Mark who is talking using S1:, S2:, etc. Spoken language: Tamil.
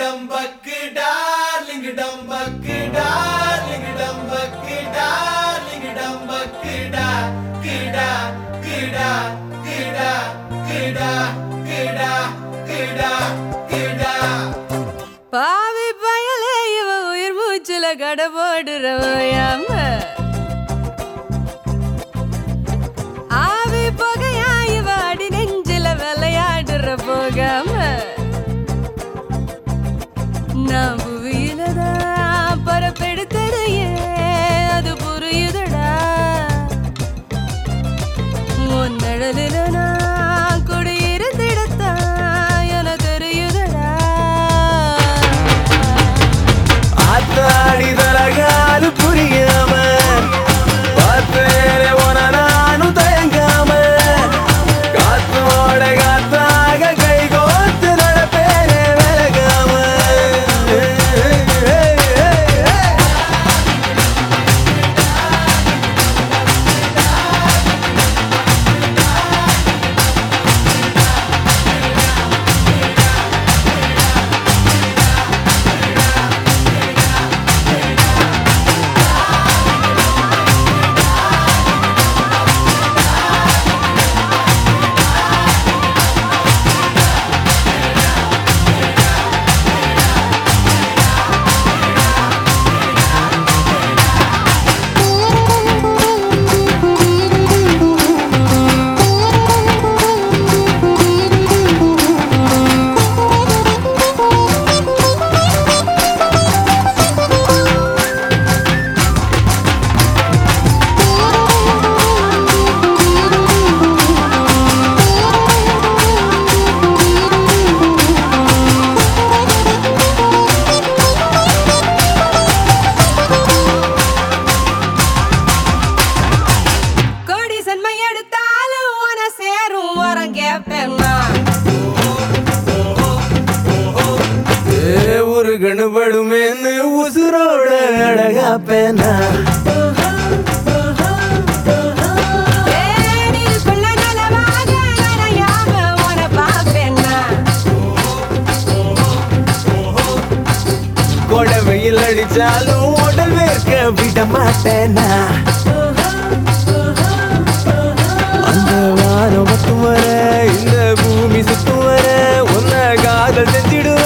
S1: டம்பக்கு டார்லிங் டம்பக்கு டார்லிங் டம்பக்கு டார்லிங் டம்பக்கு டா கிடா கிடா கிடா கிடா கிடா கிடா கிடா
S2: பாவி பயலே இவ உயிர் மூச்சுல கடை போடுறவையாம ஆவி புகையா இவ அடி நெஞ்சில விளையாடுற போகாம நான் புவியில தான் பரப்பெடுத்ததையே அது புரியுதடா உன் நிழலில நான் குடியிருந்திடத்தான் என தெரியுதடா
S3: ஆத்தாடி தலகாலு புரியாம பார்த்தேனே உன நானும் தயங்காம காத்தோட காத்தாக கை கோத்து நடப்பேனே விலகாம
S2: கோடி சன்மை எடுத்தாலும் உன சேரும் வரம் கேட்பேன் நான்.
S3: ஏ ஒரு கணுபடுமேன்னு உசுரோட அழகா பேனா
S2: தேனிலுக்குள்ள நலமாக நனையாம உன பார்ப்பேன் நான்.
S3: கொடை வெயில் அடிச்சாலும் உடல் வேர்க்க விட மாட்டேனா அந்த வானம் மட்டும் வர இந்த பூமி சுத்தும் வர உன்னை காதல் செஞ்சிடுவேன்